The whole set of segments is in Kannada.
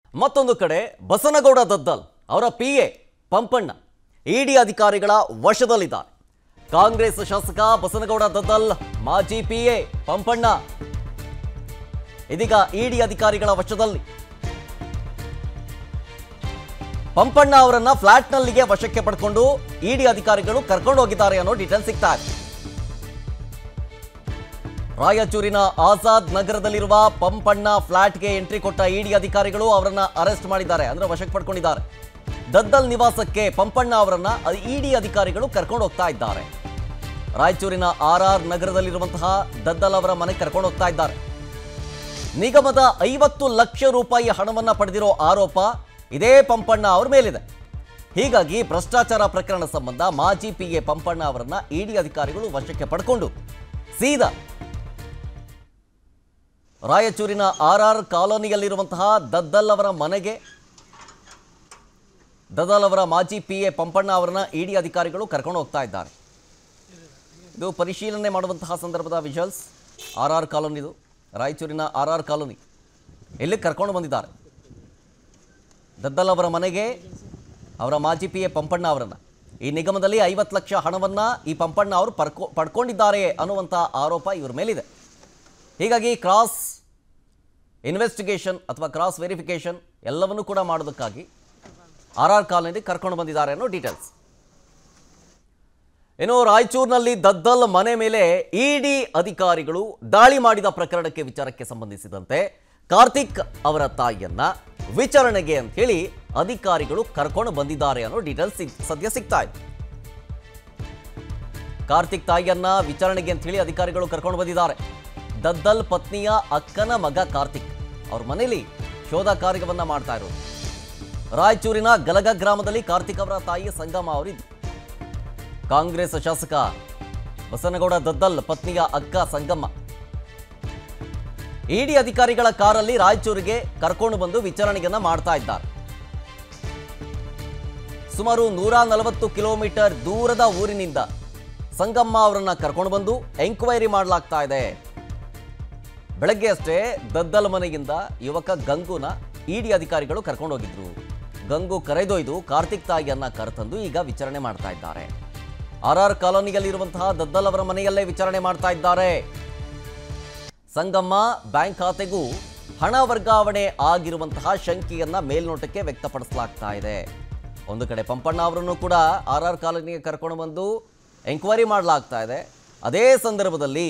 ಮತ್ತೊಂದು ಕಡೆ ಬಸನಗೌಡ ದದ್ದಲ್ ಅವರ ಪಿ ಎ ಪಂಪಣ್ಣ ಇಡಿ ಅಧಿಕಾರಿಗಳ ವಶದಲ್ಲಿದ್ದಾರೆ ಕಾಂಗ್ರೆಸ್ ಶಾಸಕ ಬಸನಗೌಡ ದದ್ದಲ್ ಮಾಜಿ ಪಿ ಎ ಪಂಪಣ್ಣ ಇದೀಗ ಇಡಿ ಅಧಿಕಾರಿಗಳ ವಶದಲ್ಲಿ ಪಂಪಣ್ಣ ಅವರನ್ನ ಫ್ಲಾಟ್ನಲ್ಲಿಗೆ ವಶಕ್ಕೆ ಪಡ್ಕೊಂಡು ಇಡಿ ಅಧಿಕಾರಿಗಳು ಕರ್ಕೊಂಡು ಹೋಗಿದ್ದಾರೆ ಅನ್ನೋ ಡೀಟೇಲ್ ಸಿಗ್ತಾ ಇದೆ ರಾಯಚೂರಿನ ಆಜಾದ್ ನಗರದಲ್ಲಿರುವ ಪಂಪಣ್ಣ ಫ್ಲಾಟ್ಗೆ ಎಂಟ್ರಿ ಕೊಟ್ಟ ಇಡಿ ಅಧಿಕಾರಿಗಳು ಅವರನ್ನ ಅರೆಸ್ಟ್ ಮಾಡಿದ್ದಾರೆ ಅಂದ್ರೆ ವಶಕ್ಕೆ ಪಡ್ಕೊಂಡಿದ್ದಾರೆ ದದ್ದಲ್ ನಿವಾಸಕ್ಕೆ ಪಂಪಣ್ಣ ಅವರನ್ನ ಇಡಿ ಅಧಿಕಾರಿಗಳು ಕರ್ಕೊಂಡು ಹೋಗ್ತಾ ಇದ್ದಾರೆ ರಾಯಚೂರಿನ ಆರ್ ಆರ್ ನಗರದಲ್ಲಿರುವಂತಹ ದದ್ದಲ್ ಅವರ ಮನೆಗೆ ಕರ್ಕೊಂಡು ಹೋಗ್ತಾ ಇದ್ದಾರೆ ನಿಗಮದ ಐವತ್ತು ಲಕ್ಷ ರೂಪಾಯಿ ಹಣವನ್ನ ಪಡೆದಿರೋ ಆರೋಪ ಇದೇ ಪಂಪಣ್ಣ ಅವ್ರ ಮೇಲಿದೆ ಹೀಗಾಗಿ ಭ್ರಷ್ಟಾಚಾರ ಪ್ರಕರಣ ಸಂಬಂಧ ಮಾಜಿ ಪಿ ಎ ಪಂಪಣ್ಣ ಅವರನ್ನ ಇಡಿ ಅಧಿಕಾರಿಗಳು ವಶಕ್ಕೆ ಪಡ್ಕೊಂಡು ಸೀದಾ ರಾಯಚೂರಿನ ಆರ್ ಆರ್ ಕಾಲೋನಿಯಲ್ಲಿರುವಂತಹ ದದ್ದಲ್ ಅವರ ಮನೆಗೆ ದದ್ದಲ್ ಅವರ ಮಾಜಿ ಪಿ ಎ ಪಂಪಣ್ಣ ಅವರನ್ನ ಇಡಿ ಅಧಿಕಾರಿಗಳು ಕರ್ಕೊಂಡು ಹೋಗ್ತಾ ಇದ್ದಾರೆ ಇದು ಪರಿಶೀಲನೆ ಮಾಡುವಂತಹ ಸಂದರ್ಭದ ವಿಜುವಲ್ಸ್ ಆರ್ ಆರ್ ಕಾಲೋನಿದು ರಾಯಚೂರಿನ ಆರ್ ಆರ್ ಕಾಲೋನಿ ಇಲ್ಲಿ ಕರ್ಕೊಂಡು ಬಂದಿದ್ದಾರೆ ದದ್ದಲ್ ಅವರ ಮನೆಗೆ ಅವರ ಮಾಜಿ ಪಿ ಎ ಪಂಪಣ್ಣ ಅವರನ್ನು ಈ ನಿಗಮದಲ್ಲಿ ಐವತ್ತು ಲಕ್ಷ ಹಣವನ್ನು ಈ ಪಂಪಣ್ಣ ಅವರು ಪಡ್ಕೊ ಪಡ್ಕೊಂಡಿದ್ದಾರೆ ಅನ್ನುವಂಥ ಆರೋಪ ಇವ್ರ ಮೇಲಿದೆ ಹೀಗಾಗಿ ಕ್ರಾಸ್ ಇನ್ವೆಸ್ಟಿಗೇಷನ್ ಅಥವಾ ಕ್ರಾಸ್ ವೆರಿಫಿಕೇಷನ್ ಎಲ್ಲವನ್ನೂ ಕೂಡ ಮಾಡೋದಕ್ಕಾಗಿ ಆರ್ ಆರ್ ಕಾಲೋನಿಗೆ ಕರ್ಕೊಂಡು ಬಂದಿದ್ದಾರೆ ಅನ್ನೋ ಡೀಟೇಲ್ಸ್ ಇನ್ನು ರಾಯಚೂರಿನಲ್ಲಿ ದದ್ದಲ್ ಮನೆ ಮೇಲೆ ಇಡಿ ಅಧಿಕಾರಿಗಳು ದಾಳಿ ಮಾಡಿದ ಪ್ರಕರಣಕ್ಕೆ ವಿಚಾರಕ್ಕೆ ಸಂಬಂಧಿಸಿದಂತೆ ಕಾರ್ತಿಕ್ ಅವರ ತಾಯಿಯನ್ನ ವಿಚಾರಣೆಗೆ ಅಂತ ಹೇಳಿ ಅಧಿಕಾರಿಗಳು ಕರ್ಕೊಂಡು ಬಂದಿದ್ದಾರೆ ಅನ್ನೋ ಡೀಟೇಲ್ಸ್ ಸದ್ಯ ಸಿಗ್ತಾ ಇದೆ ಕಾರ್ತಿಕ್ ತಾಯಿಯನ್ನ ವಿಚಾರಣೆಗೆ ಅಂತ ಹೇಳಿ ಅಧಿಕಾರಿಗಳು ಕರ್ಕೊಂಡು ಬಂದಿದ್ದಾರೆ ದದ್ದಲ್ ಪತ್ನಿಯ ಅಕ್ಕನ ಮಗ ಕಾರ್ತಿಕ್ ಅವ್ರ ಮನೇಲಿ ಶೋಧ ಕಾರ್ಯವನ್ನ ಮಾಡ್ತಾ ಇರೋದು ರಾಯಚೂರಿನ ಗಲಗ ಗ್ರಾಮದಲ್ಲಿ ಕಾರ್ತಿಕ್ ಅವರ ತಾಯಿ ಸಂಗಮ ಅವರಿದ್ದು ಕಾಂಗ್ರೆಸ್ ಶಾಸಕ ಬಸನಗೌಡ ದದ್ದಲ್ ಪತ್ನಿಯ ಅಕ್ಕ ಸಂಗಮ್ಮ ಇಡಿ ಅಧಿಕಾರಿಗಳ ಕಾರಲ್ಲಿ ರಾಯಚೂರಿಗೆ ಕರ್ಕೊಂಡು ಬಂದು ವಿಚಾರಣೆಯನ್ನ ಮಾಡ್ತಾ ಇದ್ದಾರೆ ಸುಮಾರು ನೂರ ನಲವತ್ತು ಕಿಲೋಮೀಟರ್ ದೂರದ ಊರಿನಿಂದ ಸಂಗಮ್ಮ ಅವರನ್ನ ಕರ್ಕೊಂಡು ಬಂದು ಎಂಕ್ವೈರಿ ಮಾಡಲಾಗ್ತಾ ಇದೆ ಬೆಳಗ್ಗೆ ಅಷ್ಟೇ ದದ್ದಲ್ ಮನೆಯಿಂದ ಯುವಕ ಗಂಗುನ ಇಡಿ ಅಧಿಕಾರಿಗಳು ಕರ್ಕೊಂಡು ಹೋಗಿದ್ರು ಗಂಗು ಕರೆದೊಯ್ದು ಕಾರ್ತಿಕ್ ತಾಯಿಯನ್ನ ಕರೆತಂದು ಈಗ ವಿಚಾರಣೆ ಮಾಡ್ತಾ ಇದ್ದಾರೆ ಆರ್ ಆರ್ ಕಾಲೋನಿಯಲ್ಲಿರುವಂತಹ ದದ್ದಲ್ ಅವರ ಮನೆಯಲ್ಲೇ ವಿಚಾರಣೆ ಮಾಡ್ತಾ ಇದ್ದಾರೆ ಸಂಗಮ್ಮ ಬ್ಯಾಂಕ್ ಖಾತೆಗೂ ಹಣ ವರ್ಗಾವಣೆ ಆಗಿರುವಂತಹ ಶಂಕೆಯನ್ನ ಮೇಲ್ನೋಟಕ್ಕೆ ವ್ಯಕ್ತಪಡಿಸಲಾಗ್ತಾ ಇದೆ ಒಂದು ಕಡೆ ಪಂಪಣ್ಣ ಅವರನ್ನು ಕೂಡ ಆರ್ ಆರ್ ಕಾಲೋನಿಗೆ ಕರ್ಕೊಂಡು ಬಂದು ಎಂಕ್ವೈರಿ ಮಾಡಲಾಗ್ತಾ ಇದೆ ಅದೇ ಸಂದರ್ಭದಲ್ಲಿ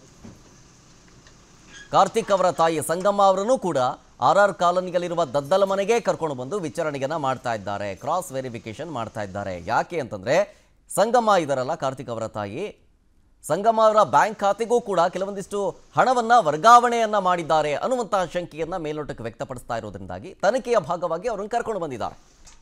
ಕಾರ್ತಿಕ್ ಅವರ ತಾಯಿ ಸಂಗಮ್ಮ ಅವರನ್ನು ಕೂಡ ಆರ್ ಆರ್ ಕಾಲೋನಿಯಲ್ಲಿರುವ ದದ್ದಲ ಮನೆಗೆ ಕರ್ಕೊಂಡು ಬಂದು ವಿಚಾರಣೆಯನ್ನ ಮಾಡ್ತಾ ಇದ್ದಾರೆ ಕ್ರಾಸ್ ವೆರಿಫಿಕೇಶನ್ ಮಾಡ್ತಾ ಇದ್ದಾರೆ ಯಾಕೆ ಅಂತಂದ್ರೆ ಸಂಗಮ್ಮ ಇದಾರಲ್ಲ ಕಾರ್ತಿಕ್ ಅವರ ತಾಯಿ ಸಂಗಮ್ಮ ಅವರ ಬ್ಯಾಂಕ್ ಖಾತೆಗೂ ಕೂಡ ಕೆಲವೊಂದಿಷ್ಟು ಹಣವನ್ನ ವರ್ಗಾವಣೆಯನ್ನ ಮಾಡಿದ್ದಾರೆ ಅನ್ನುವಂತಹ ಶಂಕೆಯನ್ನ ಮೇಲ್ನೋಟಕ್ಕೆ ವ್ಯಕ್ತಪಡಿಸ್ತಾ ಇರೋದ್ರಿಂದಾಗಿ ತನಿಖೆಯ ಭಾಗವಾಗಿ ಅವರನ್ನು ಕರ್ಕೊಂಡು ಬಂದಿದ್ದಾರೆ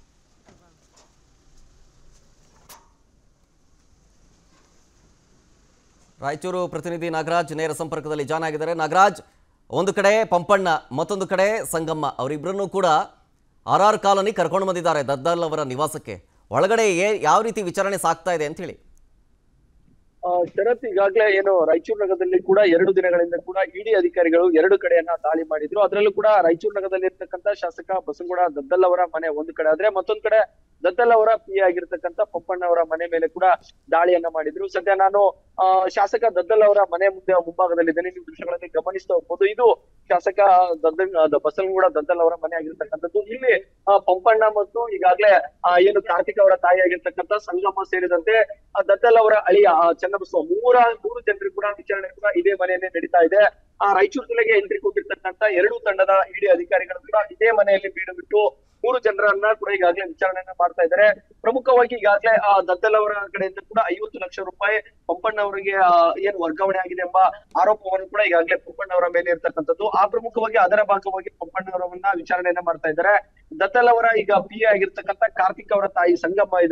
ರಾಯಚೂರು ಪ್ರತಿನಿಧಿ ನಾಗರಾಜ್ ನೇರ ಸಂಪರ್ಕದಲ್ಲಿ ಜಾಯ್ನ್ ಆಗಿದ್ದಾರೆ ನಾಗರಾಜ್ ಒಂದು ಕಡೆ ಪಂಪಣ್ಣ ಮತ್ತೊಂದು ಕಡೆ ಸಂಗಮ್ಮ ಅವರಿಬ್ಬರನ್ನೂ ಕೂಡ ಆರ್ ಆರ್ ಕಾಲೋನಿ ಕರ್ಕೊಂಡು ಬಂದಿದ್ದಾರೆ ದದ್ದಲ್ ಅವರ ನಿವಾಸಕ್ಕೆ ಒಳಗಡೆ ಏ ಯಾವ ರೀತಿ ವಿಚಾರಣೆ ಸಾಗ್ತಾ ಇದೆ ಅಂತ ಹೇಳಿ ಆ, ಶರತ್ ಈಗಾಗ್ಲೇ ಏನು ರಾಯಚೂರು ನಗರದಲ್ಲಿ ಕೂಡ ಎರಡು ದಿನಗಳಿಂದ ಕೂಡ ಇಡಿ ಅಧಿಕಾರಿಗಳು ಎರಡು ಕಡೆಯನ್ನ ದಾಳಿ ಮಾಡಿದ್ರು ಅದರಲ್ಲೂ ಕೂಡ ರಾಯಚೂರು ನಗರದಲ್ಲಿ ಇರ್ತಕ್ಕಂತ ಶಾಸಕ ಬಸನಗೌಡ ದದ್ದಲ್ ಅವರ ಮನೆ ಒಂದು ಕಡೆ ಆದ್ರೆ ಮತ್ತೊಂದ್ ಕಡೆ ದದ್ದಲ್ ಅವರ ಪಿ ಆಗಿರ್ತಕ್ಕಂತ ಪಂಪಣ್ಣ ಅವರ ಮನೆ ಮೇಲೆ ಕೂಡ ದಾಳಿಯನ್ನ ಮಾಡಿದ್ರು ಸದ್ಯ ನಾನು ಆ ಶಾಸಕ ದದ್ದಲ್ ಅವರ ಮನೆ ಮುಂದೆ ಮುಂಭಾಗದಲ್ಲಿದ್ದೇನೆ ನೀವು ದೃಶ್ಯಗಳಲ್ಲಿ ಗಮನಿಸ್ತಾ ಹೋಗ್ಬೋದು ಇದು ಶಾಸಕ ದದ್ದಲ್ ದ- ಬಸನಗೌಡ ದದ್ದಲ್ ಅವರ ಮನೆ ಆಗಿರ್ತಕ್ಕಂಥದ್ದು ಇಲ್ಲಿ ಆ, ಪಂಪಣ್ಣ ಮತ್ತು ಈಗಾಗ್ಲೇ ಆ, ಏನು ಕಾರ್ತಿಕ್ ಅವರ ತಾಯಿ ಆಗಿರ್ತಕ್ಕಂಥ ಸಂಗಮ ಸೇರಿದಂತೆ ಆ, ದದ್ದಲ್ ಅವರ ಅಳಿಯ ಆ, ಚನ್ನಬಸವ ಮೂರ ಮೂರು ಜನರು ಕೂಡ ವಿಚಾರಣೆ ಕೂಡ ಇದೇ ಮನೆಯಲ್ಲೇ ನಡೀತಾ ಇದೆ ಆ ರಾಯಚೂರು ಜಿಲ್ಲೆಗೆ ಎಂಟ್ರಿ ಕೊಟ್ಟಿರ್ತಕ್ಕಂಥ ಎರಡು ತಂಡದ ಇಡಿ ಅಧಿಕಾರಿಗಳು ಕೂಡ ಇದೇ ಮನೆಯಲ್ಲಿ ಬೀಡು ಬಿಟ್ಟು ಮೂರು ಜನರನ್ನ ಕೂಡ ಈಗಾಗಲೇ ವಿಚಾರಣೆಯನ್ನ ಮಾಡ್ತಾ ಇದ್ದಾರೆ ಪ್ರಮುಖವಾಗಿ ಈಗಾಗಲೇ ಆ ದದ್ದಲ್ ಅವರ ಕಡೆಯಿಂದ ಕೂಡ ಐವತ್ತು ಲಕ್ಷ ರೂಪಾಯಿ ಪಂಪಣ್ಣ ಅವರಿಗೆ ಆ, ಏನು ವರ್ಗಾವಣೆ ಆಗಿದೆ ಎಂಬ ಆರೋಪವನ್ನು ಕೂಡ ಈಗಾಗಲೇ ಪಂಪಣ್ಣ ಅವರ ಮೇಲೆ ಇರ್ತಕ್ಕಂಥದ್ದು ಆ ಪ್ರಮುಖವಾಗಿ ಅದರ ಭಾಗವಾಗಿ ಪಂಪಣ್ಣ ಅವರನ್ನ ವಿಚಾರಣೆಯನ್ನ ಮಾಡ್ತಾ ಇದ್ದಾರೆ ದತ್ತಲ್ ಅವರ ಈಗ ಪಿ ಎ ಆಗಿರ್ತಕ್ಕಂಥ ಕಾರ್ತಿಕ್ ಅವರ ತಾಯಿ ಸಂಗಮ್ಮ ಇದಾರಲ್ಲ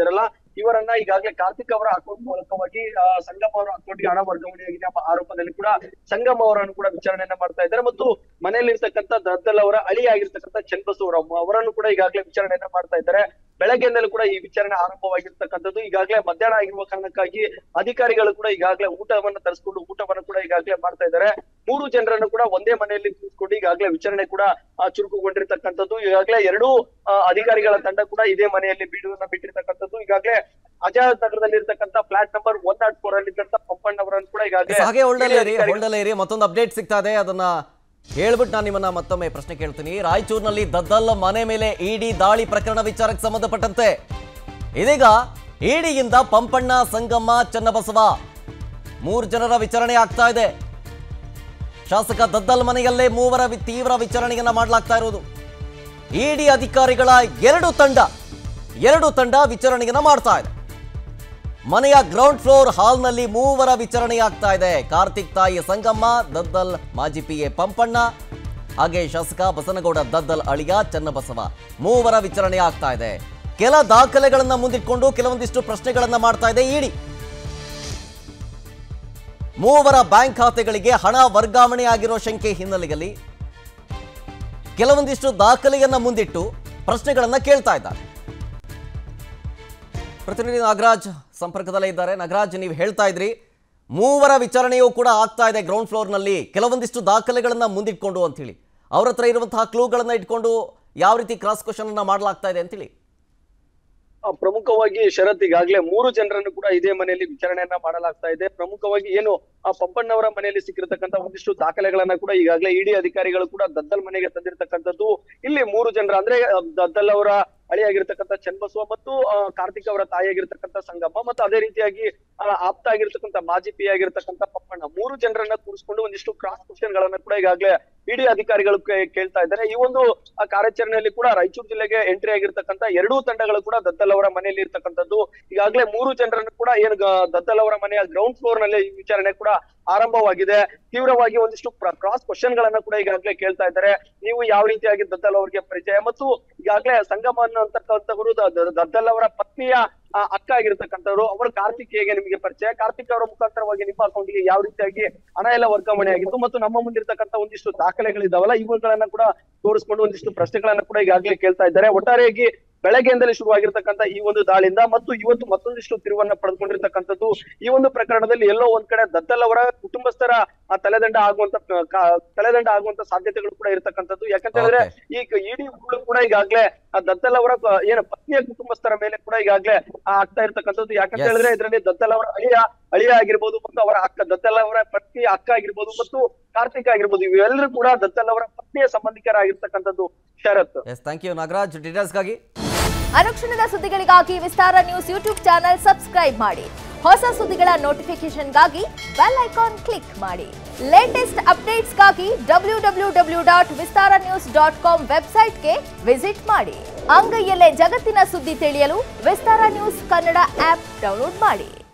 ಇವರನ್ನ ಈಗಾಗಲೇ ಕಾರ್ತಿಕ್ ಅವರ ಅಕೌಂಟ್ ಮೂಲಕವಾಗಿ ಆ, ಸಂಗಮ್ ಅವರ ಅಕೌಂಟ್ಗೆ ಹಣ ವರ್ಗಾವಣೆಯಾಗಿದೆ ಎಂಬ ಆರೋಪದಲ್ಲಿ ಕೂಡ ಸಂಗಮ್ ಅವರನ್ನು ಕೂಡ ವಿಚಾರಣೆಯನ್ನ ಮಾಡ್ತಾ ಇದ್ದಾರೆ ಮತ್ತು ಮನೆಯಲ್ಲಿರ್ತಕ್ಕಂಥ ದದ್ದಲ್ ಅವರ ಅಳಿ ಆಗಿರ್ತಕ್ಕಂಥ ಚನ್ನಬಸವರಾಮ್ ಅವರನ್ನು ಕೂಡ ಈಗಾಗಲೇ ವಿಚಾರಣೆಯನ್ನ ಮಾಡ್ತಾ ಇದ್ದಾರೆ ಬೆಳಗ್ಗೆಯಿಂದಲೂ ಕೂಡ ಈ ವಿಚಾರಣೆ ಆರಂಭವಾಗಿರ್ತಕ್ಕಂಥದ್ದು ಈಗಾಗಲೇ ಮಧ್ಯಾಹ್ನ ಆಗಿರುವ ಕಾರಣಕ್ಕಾಗಿ ಅಧಿಕಾರಿಗಳು ಕೂಡ ಈಗಾಗಲೇ ಊಟವನ್ನ ತರಿಸ್ಕೊಂಡು ಊಟವನ್ನು ಕೂಡ ಈಗಾಗಲೇ ಮಾಡ್ತಾ ಇದ್ದಾರೆ ಮೂರು ಜನರನ್ನು ಕೂಡ ಒಂದೇ ಮನೆಯಲ್ಲಿ ಕೂತ್ಕೊಂಡು ಈಗಾಗಲೇ ವಿಚಾರಣೆ ಕೂಡ ಆ, ಚುರುಕುಗೊಂಡಿರ್ತಕ್ಕಂಥದ್ದು ಈಗಾಗಲೇ ಎರಡೂ ಆ, ಅಧಿಕಾರಿಗಳ ತಂಡ ಕೂಡ ಇದೇ ಮನೆಯಲ್ಲಿ ಬೀಡುವನ್ನ ಬಿಟ್ಟಿರ್ತಕ್ಕಂಥದ್ದು ಈಗಾಗಲೇ ಅಜಾದ್ ನಗರದಲ್ಲಿ ಇರ್ತಕ್ಕಂಥ flat number one nought four ಅಲ್ಲಿ ಇದ್ದಂತ ಪಂಪಣ್ಣವರನ್ನು ಕೂಡ ಈಗಾಗಲೇ ಎಸ್, ಹಾಗೆ ಹೊಲ್ಡಲ್ಲೇ ಇರಿ ಅಧಿಕಾರಿಗಳು- ಹೊಲ್ಡಲ್ಲೇ ಇರಿ ಮತ್ತೊಂದು ಅಪ್ಡೇಟ್ ಸಿಗ್ತಾ ಇದೆ ಅದನ್ನ ಹೇಳ್ಬಿಟ್ಟು ನಾನು ನಿಮ್ಮನ್ನ ಮತ್ತೊಮ್ಮೆ ಪ್ರಶ್ನೆ ಕೇಳ್ತೀನಿ ರಾಯಚೂರಿನಲ್ಲಿ ದದ್ದಲ್ ಮನೆ ಮೇಲೆ ಇಡಿ ದಾಳಿ ಪ್ರಕರಣ ವಿಚಾರಕ್ಕೆ ಸಂಬಂಧಪಟ್ಟಂತೆ ಇದೀಗ ಇಡಿಯಿಂದ ಪಂಪಣ್ಣ ಸಂಗಮ್ಮ ಚನ್ನಬಸವ ಮೂರು ಜನರ ವಿಚಾರಣೆ ಆಗ್ತಾ ಇದೆ ಶಾಸಕ ದದ್ದಲ್ ಮನೆಯಲ್ಲೇ ಮೂವರ ವಿ- ತೀವ್ರ ವಿಚಾರಣೆಯನ್ನ ಮಾಡಲಾಗ್ತಾ ಇರೋದು ಇಡಿ ಅಧಿಕಾರಿಗಳ ಎರಡು ತಂಡ ಎರಡು ತಂಡ ವಿಚಾರಣೆಯನ್ನ ಮಾಡ್ತಾ ಇದೆ ಮನೆಯ ಗ್ರೌಂಡ್ ಫ್ಲೋರ್ ಹಾಲ್ನಲ್ಲಿ ಮೂವರ ವಿಚಾರಣೆಯಾಗ್ತಾ ಇದೆ ಕಾರ್ತಿಕ್ ತಾಯಿ ಸಂಗಮ್ಮ ದದ್ದಲ್ ಮಾಜಿ ಪಿ ಎ ಪಂಪಣ್ಣ ಹಾಗೆ ಶಾಸಕ ಬಸನಗೌಡ ದದ್ದಲ್ ಅಳಿಯ ಚನ್ನಬಸವ ಮೂವರ ವಿಚಾರಣೆ ಆಗ್ತಾ ಇದೆ ಕೆಲ ದಾಖಲೆಗಳನ್ನ ಮುಂದಿಟ್ಕೊಂಡು ಕೆಲವೊಂದಿಷ್ಟು ಪ್ರಶ್ನೆಗಳನ್ನ ಮಾಡ್ತಾ ಇದೆ ಇಡಿ ಮೂವರ ಬ್ಯಾಂಕ್ ಖಾತೆಗಳಿಗೆ ಹಣ ವರ್ಗಾವಣೆ ಆಗಿರೋ ಶಂಕೆ ಹಿನ್ನೆಲೆಯಲ್ಲಿ ಕೆಲವೊಂದಿಷ್ಟು ದಾಖಲೆಯನ್ನ ಮುಂದಿಟ್ಟು ಪ್ರಶ್ನೆಗಳನ್ನ ಕೇಳ್ತಾ ಇದ್ದಾರೆ ಪ್ರತಿನಿಧಿ ನಾಗರಾಜ್ ಸಂಪರ್ಕದಲ್ಲೇ ಇದ್ದಾರೆ ನಾಗರಾಜ್ ನೀವು ಹೇಳ್ತಾ ಇದ್ರಿ ಮೂವರ ವಿಚಾರಣೆಯೂ ಕೂಡ ಆಗ್ತಾ ಇದೆ ಗ್ರೌಂಡ್ ಫ್ಲೋರ್ನಲ್ಲಿ ಕೆಲವೊಂದಿಷ್ಟು ದಾಖಲೆಗಳನ್ನ ಮುಂದಿಟ್ಕೊಂಡು ಅಂತೇಳಿ ಅವ್ರ ಹತ್ರ ಇರುವಂತಹ ಕ್ಲೂಗಳನ್ನ ಇಟ್ಕೊಂಡು ಯಾವ ರೀತಿ ಕ್ರಾಸ್ ಕ್ವಶನ್ ಅನ್ನ ಮಾಡಲಾಗ್ತಾ ಇದೆ ಅಂತೇಳಿ ಆ, ಪ್ರಮುಖವಾಗಿ ಶರತ್ ಈಗಾಗಲೇ ಮೂರು ಜನರನ್ನು ಕೂಡ ಇದೇ ಮನೆಯಲ್ಲಿ ವಿಚಾರಣೆಯನ್ನ ಮಾಡಲಾಗ್ತಾ ಇದೆ ಪ್ರಮುಖವಾಗಿ ಏನು ಆ ಪಂಪಣ್ಣವರ ಮನೆಯಲ್ಲಿ ಸಿಕ್ಕಿರ್ತಕ್ಕಂಥ ಒಂದಿಷ್ಟು ದಾಖಲೆಗಳನ್ನ ಕೂಡ ಈಗಾಗಲೇ ಇಡಿ ಅಧಿಕಾರಿಗಳು ಕೂಡ ದದ್ದಲ್ ಮನೆಗೆ ತಂದಿರತಕ್ಕಂಥದ್ದು ಇಲ್ಲಿ ಮೂರು ಜನರ ಅಂದ್ರೆ ಆ, ದದ್ದಲ್ ಅವರ ಅಳಿಯಾಗಿರ್ತಕ್ಕಂಥ ಚನ್ನಬಸವ ಮತ್ತು ಆ, ಕಾರ್ತಿಕ್ ಅವರ ತಾಯಿಯಾಗಿರ್ತಕ್ಕಂಥ ಸಂಗಮ್ಮ ಮತ್ತು ಅದೇ ರೀತಿಯಾಗಿ ಆ, ಆಪ್ತ ಆಗಿರ್ತಕ್ಕಂಥ ಮಾಜಿ ಪಿ ಆಗಿರ್ತಕ್ಕಂಥ ಪಪ್ಪಣ್ಣ ಮೂರು ಜನರನ್ನ ಕೂರಿಸ್ಕೊಂಡು ಒಂದಿಷ್ಟು ಕ್ರಾಸ್ ಕ್ವಶನ್ ಗಳನ್ನ ಕೂಡ ಈಗಾಗಲೇ ಇಡಿ ಅಧಿಕಾರಿಗಳು ಕೇ- ಕೇಳ್ತಾ ಇದ್ದಾರೆ ಈ ಒಂದು ಆ, ಕಾರ್ಯಾಚರಣೆಯಲ್ಲಿ ಕೂಡ ರಾಯಚೂರು ಜಿಲ್ಲೆಗೆ ಎಂಟ್ರಿ ಆಗಿರ್ತಕ್ಕಂಥ ಎರಡೂ ತಂಡಗಳು ಕೂಡ ದದ್ದಲ್ ಅವರ ಮನೆಯಲ್ಲಿ ಇರ್ತಕ್ಕಂಥದ್ದು ಈಗಾಗಲೇ ಮೂರು ಜನರನ್ನು ಕೂಡ ಏನು ಗ- ದದ್ದಲ್ ಅವರ ಮನೆಯ ಗ್ರೌಂಡ್ ಫ್ಲೋರ್ ನಲ್ಲಿ ಈ ವಿಚಾರಣೆ ಕೂಡ ಆರಂಭವಾಗಿದೆ ತೀವ್ರವಾಗಿ ಒಂದಿಷ್ಟು ಕ್ರಾಸ್ ಕ್ವಶನ್ ಗಳನ್ನ ಕೂಡ ಈಗಾಗಲೇ ಕೇಳ್ತಾ ಇದ್ದಾರೆ ನೀವು ಯಾವ ರೀತಿಯಾಗಿ ದದ್ದಲ್ ಅವರಿಗೆ ಪರಿಚಯ ಮತ್ತು ಈಗಾಗಲೇ ಸಂಗಮ ಅನ್ನತಕ್ಕಂಥವರು ದ- ದ- ದದ್ದಲ್ ಅವರ ಪತ್ನಿಯ ಆ, ಅಕ್ಕ ಆಗಿರ್ತಕ್ಕಂಥವ್ರು ಅವರು ಕಾರ್ತಿಕ್ ಹೇಗೆ ನಿಮಗೆ ಪರಿಚಯ ಕಾರ್ತಿಕ್ ಅವರ ಮುಖಾಂತರವಾಗಿ ನಿಮ್ಮ ಅಕೌಂಟ್ಗೆ ಯಾವ ರೀತಿಯಾಗಿ ಹಣ ಎಲ್ಲ ವರ್ಗಾವಣೆ ಆಗಿತ್ತು ಮತ್ತು ನಮ್ಮ ಮುಂದಿರ್ತಕ್ಕಂಥ ಒಂದಿಷ್ಟು ದಾಖಲೆಗಳಿದಾವಲ್ಲ ಇವುಗಳನ್ನ ಕೂಡ ತೋರಿಸ್ಕೊಂಡು ಒಂದಿಷ್ಟು ಪ್ರಶ್ನೆಗಳನ್ನ ಕೂಡ ಈಗಾಗಲೇ ಕೇಳ್ತಾ ಇದ್ದಾರೆ ಒಟ್ಟಾರೆಯಾಗಿ ಬೆಳಗ್ಗೆಯಿಂದಲೇ ಶುರುವಾಗಿರ್ತಕ್ಕಂಥ ಈ ಒಂದು ದಾಳಿಯಿಂದ ಮತ್ತು ಇವತ್ತು ಮತ್ತೊಂದಿಷ್ಟು ತಿರುವನ್ನ ಪಡೆದುಕೊಂಡಿರ್ತಕ್ಕಂಥದ್ದು ಈ ಒಂದು ಪ್ರಕರಣದಲ್ಲಿ ಎಲ್ಲೋ ಒಂದ್ ಕಡೆ ದದ್ದಲ್ ಅವರ ಕುಟುಂಬಸ್ಥರ ಆ ತಲೆದಂಡ ಆಗುವಂತ ಕ- ತಲೆದಂಡ ಆಗುವಂತ ಸಾಧ್ಯತೆಗಳು ಕೂಡ ಇರತಕ್ಕಂಥದ್ದು ಯಾಕಂತ ಹೇಳಿದ್ರೆ ಈ ಇಡೀ ಕೂಡ ಈಗಾಗ್ಲೇ ಆ ದದ್ದಲ್ ಅವರ ಕ- ಏನು ಪತ್ನಿಯ ಕುಟುಂಬಸ್ಥರ ಮೇಲೆ ಕೂಡ ಈಗಾಗ್ಲೇ ಆ ಆಗ್ತಾ ಇರ್ತಕ್ಕಂಥದ್ದು ಯಾಕಂತ Yes. ಹೇಳಿದ್ರೆ ಇದರಲ್ಲಿ ದದ್ದಲ್ ಅವರ ಅಳಿಯ ಅಳಿಯ ಆಗಿರ್ಬೋದು ಮತ್ತು ಅವರ ಅಕ್ಕ ದದ್ದಲ್ ಅವರ ಪತ್ನಿಯ ಅಕ್ಕ ಆಗಿರ್ಬೋದು ಮತ್ತು ಕಾರ್ತಿಕ್ ಆಗಿರ್ಬೋದು ಇವೆಲ್ಲರೂ ಕೂಡ ದದ್ದಲ್ ಅವರ ಪತ್ನಿಯ ಸಂಬಂಧಿಕರಾಗಿರ್ತಕ್ಕಂಥದ್ದು Sharath yes thank you Nagaraj ಡೀಟೇಲ್ಸ್ಗಾಗಿ ಅನುಕ್ಷಣದ ಸುದ್ದಿಗಳಿಗಾಗಿ Vistara news YouTube channel subscribe ಮಾಡಿ ಹೊಸ ಸುದ್ದಿಗಳ ನೋಟಿಫಿಕೇಶನ್ಗಾಗಿ ಬೆಲ್ ಐಕಾನ್ ಕ್ಲಿಕ್ ಮಾಡಿ ಲೇಟೆಸ್ಟ್ ಅಪ್ಡೇಟ್ಸ್ಗಾಗಿ W W W dot Vistara news dot com ವೆಬ್ಸೈಟ್ಗೆ ವಿಸಿಟ್ ಮಾಡಿ ಅಂಗೈಯಲ್ಲೇ ಜಗತ್ತಿನ ಸುದ್ದಿ ತಿಳಿಯಲು Vistara news Kannada app download ಮಾಡಿ